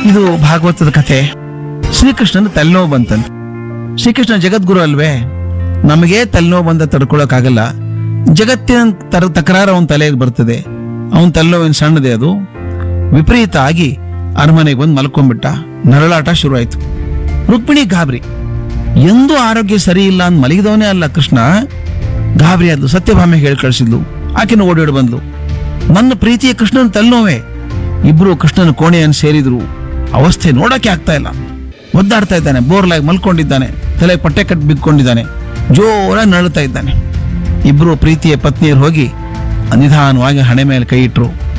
ಇದು ಭಾಗವತದ ಕಥೆ ಶ್ರೀಕೃಷ್ಣನ ತಲೆನೋವು ಬಂತಂತೆ ಶ್ರೀಕೃಷ್ಣ ಜಗದ್ಗುರು ಅಲ್ವೇ ನಮಗೆ ತಲೆನೋವು ಬಂದ ತಡ್ಕೊಳಕ್ಕಾಗಲ್ಲ ಜಗತ್ತಿನ ತರ ತಕರಾರು ಅವನ ತಲೆಗೆ ಬರ್ತದೆ ಅವನ ತಲೆನೋವಿನ ಸಣ್ಣದೆ ಅದು ವಿಪರೀತ ಆಗಿ ಅರಮನೆಗೆ ಬಂದು ಮಲ್ಕೊಂಡ್ಬಿಟ್ಟ ನರಳಾಟ ಶುರುವಾಯ್ತು ರುಕ್ಮಿಣಿ ಗಾಬರಿ ಎಂದೂ ಆರೋಗ್ಯ ಸರಿ ಇಲ್ಲ ಅಂತ ಮಲಗಿದವನೇ ಅಲ್ಲ ಕೃಷ್ಣ ಗಾಬರಿ ಆದ್ಲು ಸತ್ಯಭಾಮೆ ಹೇಳಿ ಕಳಿಸಿದ್ಲು ಆಕೆನ ಓಡೋಡಿ ಬಂದ್ಲು ನನ್ನ ಪ್ರೀತಿಯ ಕೃಷ್ಣನ ತಲೆನೋವೆ ಇಬ್ರು ಕೃಷ್ಣನ ಕೋಣೆಯನ್ನು ಸೇರಿದ್ರು ಅವಸ್ಥೆ ನೋಡಕ್ಕೆ ಆಗ್ತಾ ಇಲ್ಲ ಒದ್ದಾಡ್ತಾ ಇದ್ದಾನೆ ಬೋರ್ಲಾಗಿ ಮಲ್ಕೊಂಡಿದ್ದಾನೆ ತಲೆ ಪಟ್ಟೆ ಕಟ್ಟಿ ಬಿದ್ಕೊಂಡಿದ್ದಾನೆ ಜೋರಾಗಿ ನರಳುತ್ತಾ ಇದ್ದಾನೆ ಇಬ್ರು ಪ್ರೀತಿಯ ಪತ್ನಿಯರು ಹೋಗಿ ನಿಧಾನವಾಗಿ ಹಣೆ ಮೇಲೆ ಕೈ ಇಟ್ರು